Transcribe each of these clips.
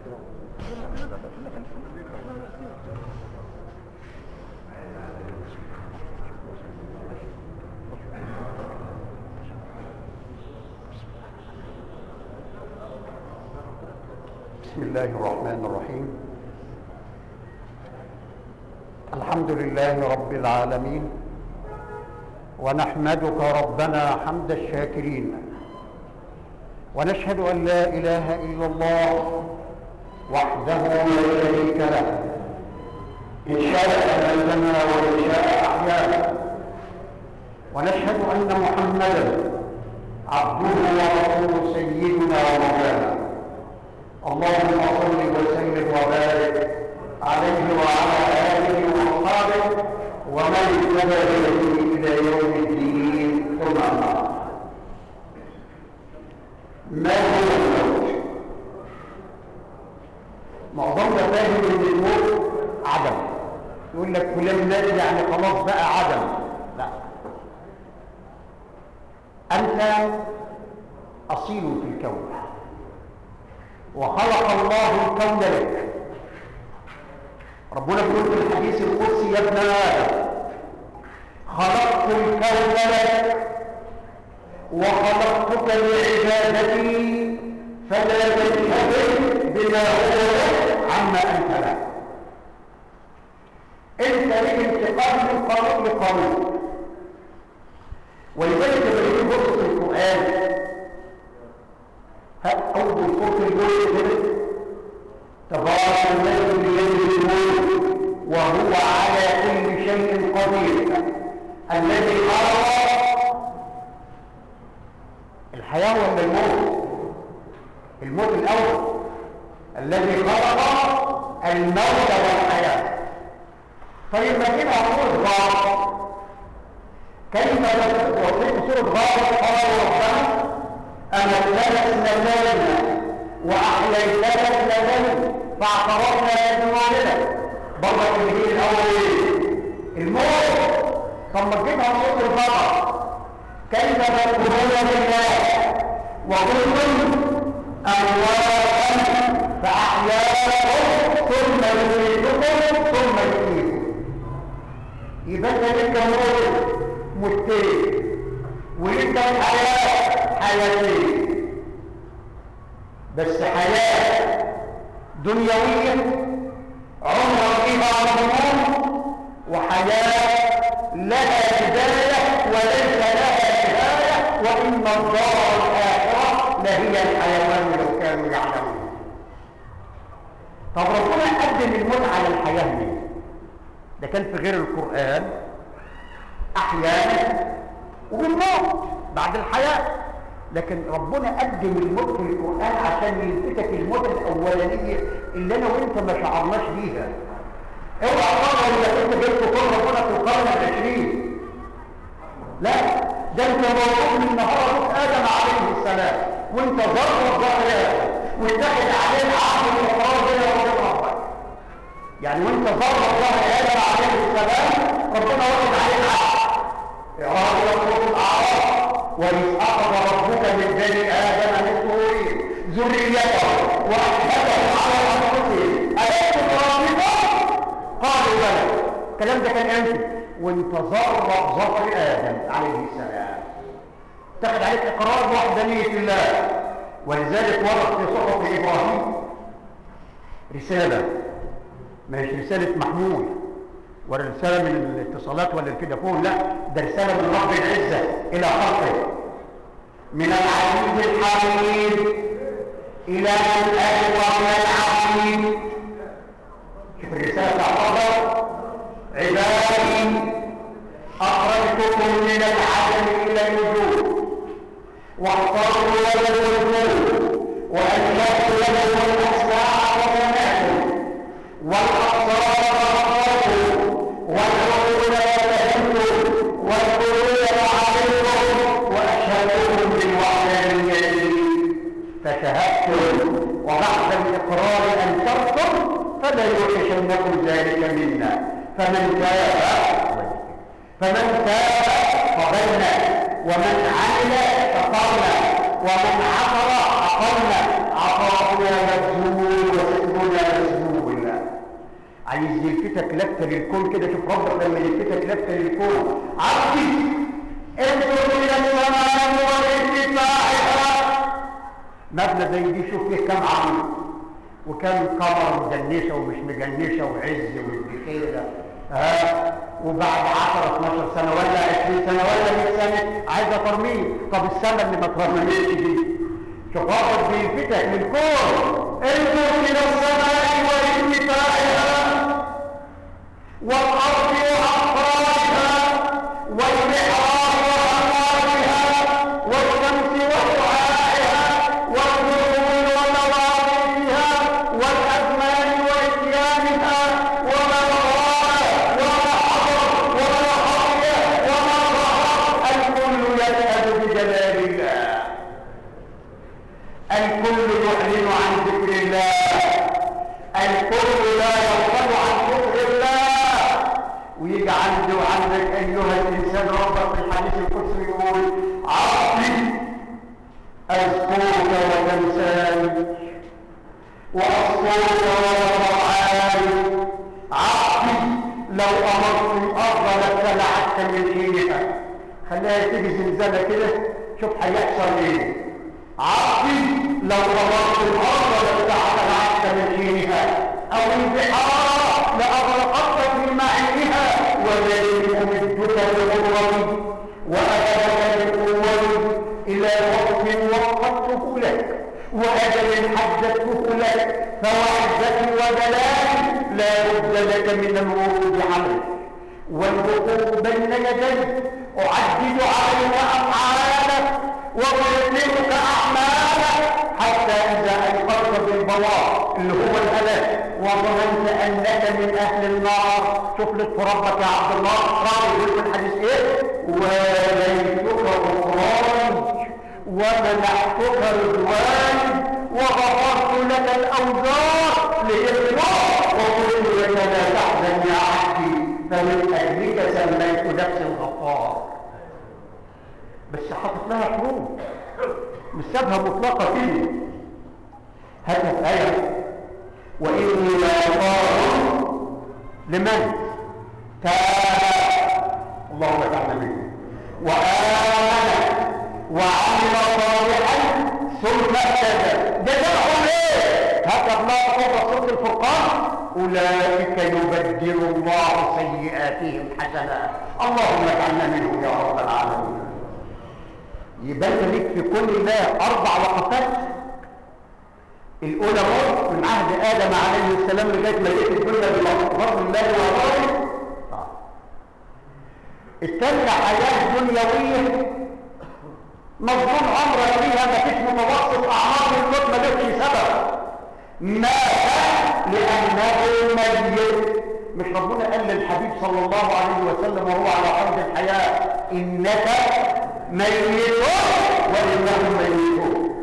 بسم الله الرحمن الرحيم الحمد لله رب العالمين ونحمدك ربنا حمد الشاكرين ونشهد ان لا اله الا الله وحده لا شريك له ان شاء امتنا وان شاء احيانا ونشهد ان محمدا عبده ورسوله سيدنا ومولانا اللهم صل وسلم وبارك عليه وعلى اله واصحابه ومن اتبع بهديه الى يوم الدين ثم اما ما هو الموت معظمنا فاهم ان الموت عدم يقول لك فلان مات يعني خلاص بقى عدم لا انت اصيل في الكون وخلق الله الكون لك ربنا بيقول في الحديث القدسي يا ابن ادم خلقت الكون لك وخلقتك لعبادتي فلا تنشغل بما هو لك عما انت له انت لك انتقال من قانون لقانون ولذلك لما يجي بص في القران أول صوت الملك كده تبارك الذي بيده الملك وهو على كل شيء قدير الذي خلق الحياة ولا الموت الموت الأول الذي خلق الموت والحياة طيب ما كده أقول غاب كيف وصلت سورة غاب قال ربنا أمتنا اثنتين وأحييتنا اثنتين فاعترفنا بذنوبنا برضه الجيل الأول الموت طب ما تجيبها صوت البقر كيف تكفرون بالله وكنتم أمواتا فأحياكم ثم يميتكم ثم يحييكم يبقى لك موت متين ولك الحياة حياتين بس حياة دنيوية عمر فيها مضمون وحياة لها بداية وليس لها نهاية وإن الدار الآخرة لهي الحيوان لو كانوا يعلمون طب ربنا قدم الموت على الحياة ليه؟ ده كان في غير القرآن أحيانا وبالموت بعد الحياة لكن ربنا قدم الموت في القرآن عشان يلفتك الموت الأولانية اللي أنا وأنت ما شعرناش بيها اوعى تفكر انك انت جبت كل ربنا في القرن العشرين لا ده انت موجود من نهار ابوك ادم عليه السلام وانت ذره ظهر ادم واتخذ عليه العهد والاقرار بينه وبين ربك يعني وانت ذره ظهر ادم عليه السلام ربنا واخد عليه العهد إعراض يطلب الأعراض وإذ أخذ ربك من بني آدم من ظهورهم ذريته وأشهدهم على أنفسهم ألست بربكم؟ قالوا بلى الكلام ده كان امتى؟ وانت ظهر ظهر آدم عليه السلام اتخذ عليك إقرار بوحدانية الله ولذلك ورد في صحف إبراهيم رسالة مش رسالة محمول ولا رسالة من الاتصالات ولا التليفون لا ده رسالة من رب العزة إلى خلقه من العزيز الحميد إلى من أجوى من العظيم شوف الرسالة تعتبر عبادي أخرجتكم من العدم إلى الوجود واخترت لكم الوجود وأنشأت لكم الأسماء ومنعتم والأبصار أخرجتم والعقول فهمتم والقلوب علمتم وأشهدتم بالوحدانية فشهدتم وبعد الإقرار أنكرتم فلا يوحشنكم ذلك منا فمن تاب فمن تاب قبلنا ومن عمل كفرنا ومن عثر عقلنا عطاؤنا مبذول عايز يلفتك لفته للكون كده شوف ربك لما يلفتك لفته للكون عبدي انظر الى السماء وارتفاعها مبنى زي دي شوف فيه كم عمود وكم قمر مجنشه ومش مجنشه وعز والبخيره ها وبعد 10 12 سنه ولا 20 سنه ولا 100 سنه عايزه ترميم طب السنه اللي ما ترممتش دي شوف ربك بيلفتك للكون انظر الى السماء وارتفاعها والارض واقطارها والبحار وامواجها والشمس وضحاها والنجوم ومواقفها والازمان واتيانها وما ظهر وما حضر وما خفي وما ظهر الكل يشهد بجلال الله الكل يعلن عن ذكر الله الكل لا يغفل عن ذكر الله ويجي عندي وعندك ايها الانسان ربك في الحديث القدسي يقول عبدي اذكرك وتنساني واذكرك وترعاني عبدي لو امرت الارض لابتلعتك من حينها خليها تيجي زلزال كده شوف هيحصل ايه عبدي لو رمضت الارض لابتعدت من حينها او البحار لاغرقتك من معينها ولئن امدك بغرتي واجلك بقوتي الى وقت وقته لك واجل حددته لك فوعزتي وجلالي لا بد لك من الوقوف عملك والوقوف بين يديك اعدد عليك افعالك وأعلمك أعمالك حتى إذا أيقظت بالبواء اللي هو الهلاك وظننت أنك من أهل النار شوف لك في ربك يا عبد الله راوي يقول في الحديث إيه وليتك غفراني ومنحتك رضواني وغفرت لك الأوزار لإخلاص وقلت لك لا تحزن يا عبدي فمن أجلك سميت نفسي الغفار بس حاطط لها شروط مش سابها مطلقه كده هاتها آية وإني لغفار لمن تاب اللهم اجعلنا منه وآمن وعمل صالحا ثم اهتدى جزاهم ايه؟ هكذا الله قول سورة الفرقان أولئك يبدل الله سيئاتهم حسنات اللهم اجعلنا منهم يا رب العالمين يبقى لك في كل الله اربع وقفات الاولى مرة من عهد ادم عليه السلام لغايه ما جئت الدنيا بفضل الله وعطائه الثانيه حياه دنيويه مظلوم عمرك فيها ما فيش متوسط اعمار الموت ما لكش سبب مات لانه ميت مش ربنا قال للحبيب صلى الله عليه وسلم وهو على حوض الحياه انك ميت وإنهم ميتون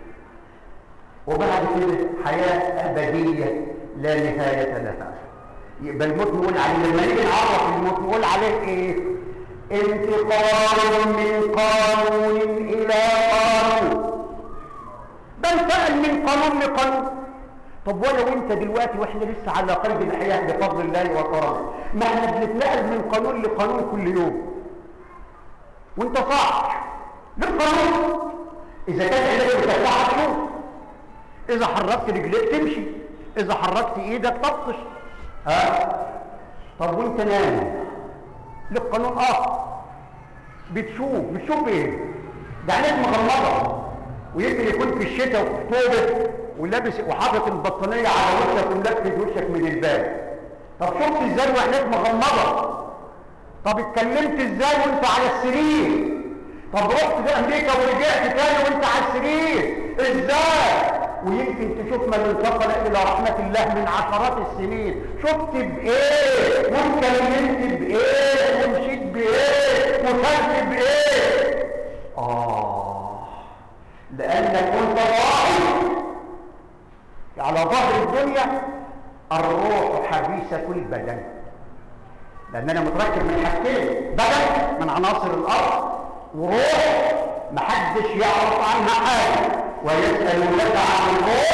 وبعد كده حياة أبدية لا نهاية لها يبقى الموت نقول عليه لما نيجي نعرف الموت نقول عليه ايه انتقال من قانون إلى قانون بنتقل من قانون لقانون طب ولو انت دلوقتي واحنا لسه على قيد الحياة بفضل الله وكرمه ما احنا بنتنقل من قانون لقانون كل يوم وانت صاح للقانون اذا كان عينك بتفتحها تشوف اذا حركت رجليك تمشي اذا حركت ايدك تبطش ها طب وانت نايم للقانون اه بتشوف بتشوف ايه ده عينيك مغمضه ويمكن يكون في الشتاء وفي اكتوبر ولابس وحاطط البطانيه على وشك وملفت وشك من الباب طب شفت ازاي وعينيك مغمضه طب اتكلمت ازاي وانت على السرير طب رحت لامريكا ورجعت تاني وانت على السرير ازاي ويمكن تشوف من انتقل الى رحمة الله من عشرات السنين شفت بايه واتكلمت بايه ومشيت بايه وكلت بايه اه لانك كنت ضاحي على ظهر الدنيا الروح حبيسة البدن لان انا متركب من حاجتين بدن من عناصر الارض وروح محدش يعرف عنها حاجه ويسالونك عن الروح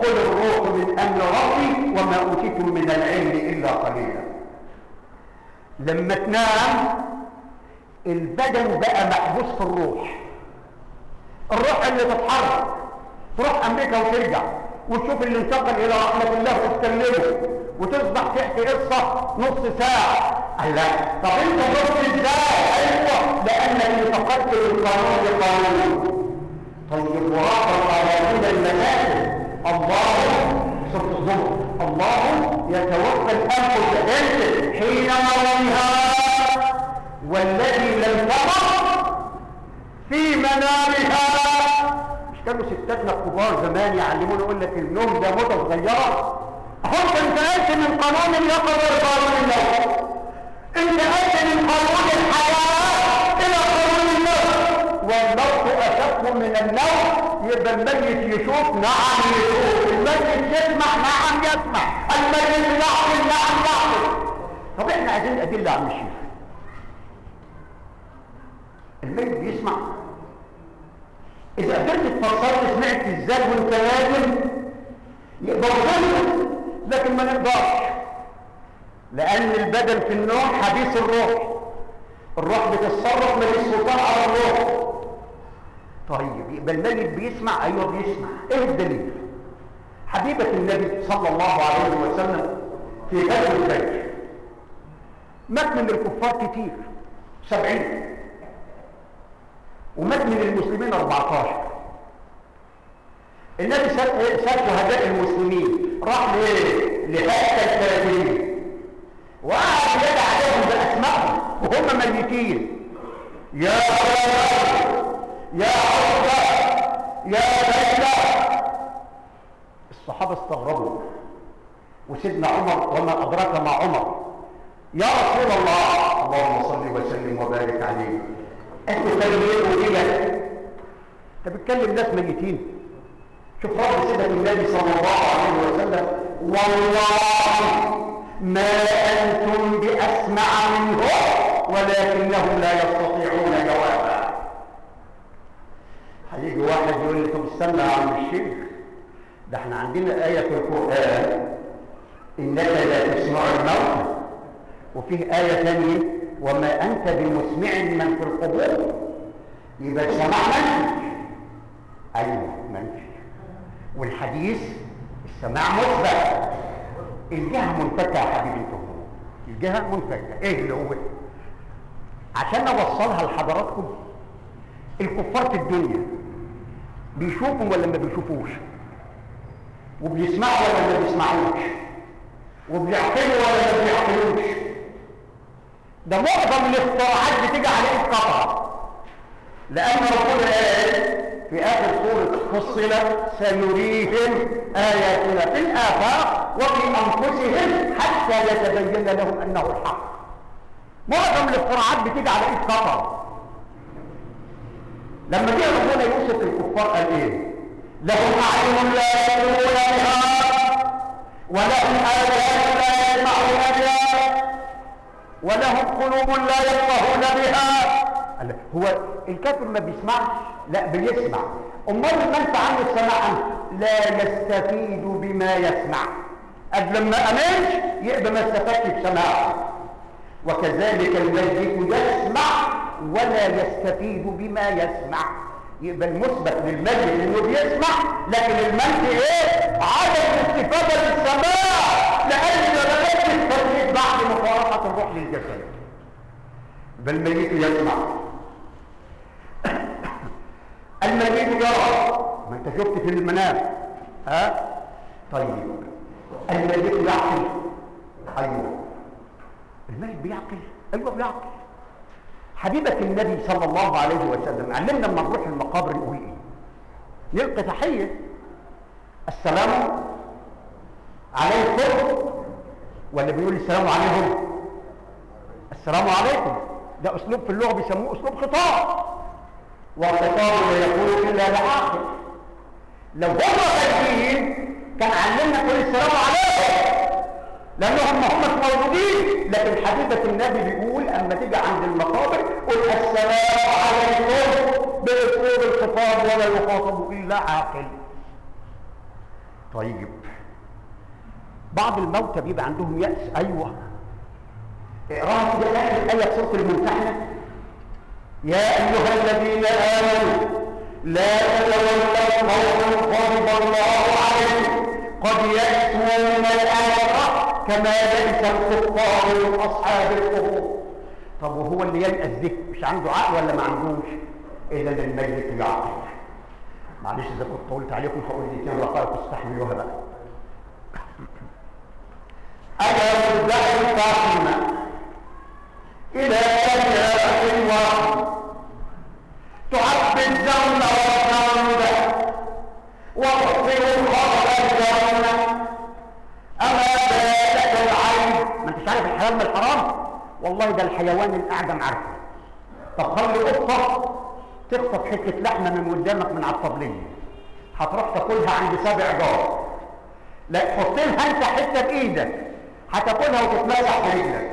قل الروح من امر ربي وما اوتيتم من العلم الا قليلا لما تنام البدن بقى محبوس في الروح الروح اللي تتحرك تروح امريكا وترجع وتشوف اللي انتقل الى رحمه الله وتكلمه وتصبح تحكي قصه نص ساعه قال لا طب انت شفت ازاي ايوه لانك انتقلت من قانون لقانون طيب وراقب على كل المسائل الله سوره الزمر الله يتوفى الانفس انت حين موتها والذي لم تمر في منامها مش كانوا ستاتنا الكبار زمان يعلمونا يقول لك النوم ده مده صغيره اهو انت انتقلت من قانون اليقظه لقانون النوم انتقلت من قانون الحياه الى قانون النوم والموت اشق من النوم يبقى الميت يشوف نعم يشوف الميت يسمع نعم يسمع الميت يعقل نعم يعقل طب احنا عايزين ادله عن الشيخ الميت بيسمع اذا قدرت تفسر سمعت ازاي وانت نايم يقدر يفهم لكن ما نقدرش لان البدن في النوم حديث الروح الروح بتتصرف ماليش سلطان على الروح طيب يبقى الميت بيسمع ايوه بيسمع ايه الدليل حبيبه النبي صلى الله عليه وسلم في غزوه بدر مات من الكفار كتير سبعين ومات من المسلمين 14 النبي ساب شهداء المسلمين راح لايه لحتى الكافرين وقعد يدعى عليهم باسمائهم وهم ميتين يا رب يا عقبه يا ليلى الصحابه استغربوا وسيدنا عمر وما ادراك مع عمر يا رسول الله اللهم صل وسلم وبارك عليه انتوا كلمين كده انت بتكلم ناس ميتين شوف رب سيدنا النبي صلى الله عليه وسلم والله ما انتم باسمع منه ولكنهم لا يستطيعون جوابا هيجي واحد يقول لي طب استنى يا عم الشيخ ده احنا عندنا آية في القرآن إنك لا تسمع الموتى وفيه آية ثانية وما أنت بمسمع من في القبور يبقى السماع منفي أيوه منفي والحديث السماع مثبت الجهة منفكة يا حبيبي انتم الجهة منفكة ايه اللي هو عشان اوصلها لحضراتكم الكفار في الدنيا بيشوفوا ولا ما بيشوفوش وبيسمعوا ولا ما بيسمعوش وبيعقلوا ولا ما بيعقلوش ده معظم الاختراعات بتيجي على ايد قطره لان ربنا قال في اخر سوره فصلت سنريهم اياتنا في الافاق وفي انفسهم حتى يتبين لهم انه الحق معظم الاختراعات بتيجي على ايد قطره لما جه ربنا يوصف الكفار قال ايه لهم اعين لا يبصرون بها ولهم اذان لا يسمعون بها ولهم قلوب لا يفقهون بها هو الكافر ما بيسمعش لا بيسمع امال المنفع عنه السماع لا يستفيد بما يسمع قد لما امنش يبقى ما استفادش بسماعه وكذلك الميت يسمع ولا يستفيد بما يسمع يبقى المثبت للميت انه بيسمع لكن المنفي ايه عدم الاستفاده بالسماع لان ملائكه التوحيد بعد مفارقه الروح للجسد بل الميت يسمع الميت يرى ما انت شفت في المنام ها طيب الميت يعقل ايوه الميت بيعقل ايوه بيعقل حبيبة النبي صلى الله عليه وسلم علمنا لما نروح المقابر نقول ايه نلقي تحية السلام عليكم ولا بيقول السلام عليهم السلام عليكم ده اسلوب في اللغة بيسموه اسلوب خطاب والخطاب لا يكون الا لعاقل لو هم خارجين كان علمنا كل السلام عليكم لانهم ما همش موجودين لكن حبيبه النبي بيقول اما تيجي عند المقابر قل السلام عليكم باسلوب الخطاب ولا يخاطب الا عاقل طيب بعض الموتى بيبقى عندهم يأس أيوة اقراها كده آخر آية في سورة الممتحنة يا أيها الذين آمنوا لا تتولوا قوما غضب الله عليهم قد يأسوا من الآخرة كما يأس الكفار من أصحاب القبور طب وهو اللي ييأس ده مش عنده عقل ولا ما عندوش؟ إذا الميت يعقل معلش إذا كنت طولت عليكم هقول دقيقتين رقائق تستحملوها بقى أنا مدعي الفاطمة إلى سيارة واحد تعبي الزمن والجنب وتطفئ الخبر الجنة أما بالك العين ما انتش عارف الحلال من الحرام والله ده الحيوان الأعجم عارفه طب خلي قطة تخطف حتة لحمة من قدامك من على الطبلية هتروح تاكلها عند سابع جار لا حط لها انت حتة بإيدك هتاكلها وتتمسح برجلك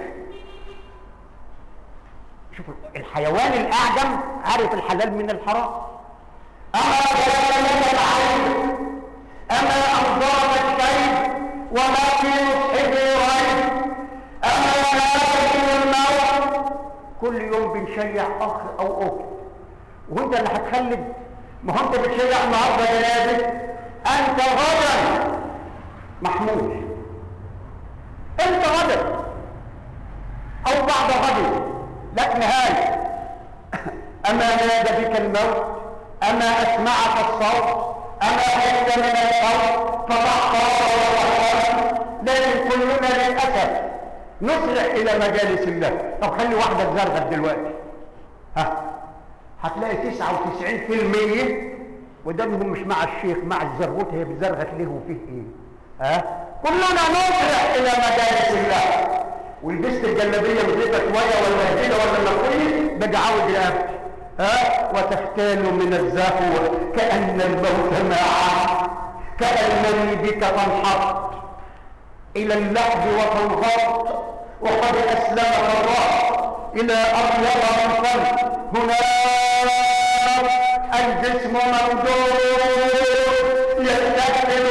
شوف الحيوان الأعجم عارف الحلال من الحرام أما بلغ العين أما أنظار الشيء وما في نصحه ريب أما هذه الموت كل يوم بنشيع أخ أو أخت وانت اللي هتخلد ما هو انت بتشيع النهارده جنازه انت غدا محمول انت غدا او بعد غد لك نهايه اما نادى بك الموت اما اسمعك الصوت اما خفت من الصوت فتحقق لكن كلنا للاسف نسرع الى مجالس الله طب خلي واحده تزرغت دلوقتي ها هتلاقي 99% ودمهم مش مع الشيخ مع الزرغوت هي بزرغت ليه وفيه ايه ها كلنا نسرع الى مجالس الله ولبست الجلابيه مزيكا شويه ولا هديه ولا مقويه بقى عاوز رقبتي ها وتختال من الزهو كان الموت معه كانني بك تنحط الى اللحد وتنغط وقد اسلمك الراس الى ابيض من فم هناك الجسم ممدود يستقبل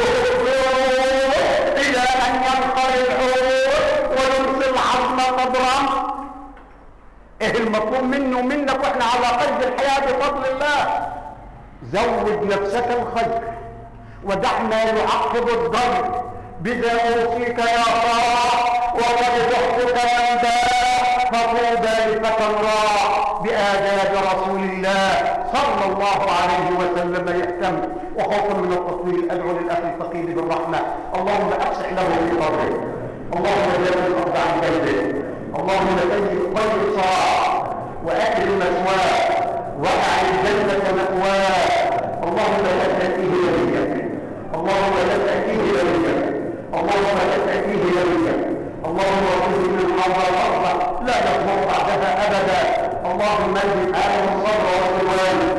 الى ان ينقر الحوت ويمسي العظم قدرا ايه المطلوب منه ومنك واحنا على قيد الحياه بفضل الله زود نفسك الخير ودع ما يعقب الضر بذا اوصيك يا الله وقد ضحكك من باء فطوبى لفتى راح بآداب رسول الله صلى الله عليه وسلم يهتم وخوفا من التطويل ادعو للاخ الفقير بالرحمه اللهم افسح له في قبره اللهم جل الارض عن بيته اللهم طيب طيب صاع واكرم مثواه واجعل الجنه مأواه اللهم لا تاتيه وليك اللهم لا تاتيه وليك اللهم لا تاتيه وليك اللهم اغفر من حضر الارض لا يصبر بعدها ابدا اللهم اجعل اهل الصبر والرضوان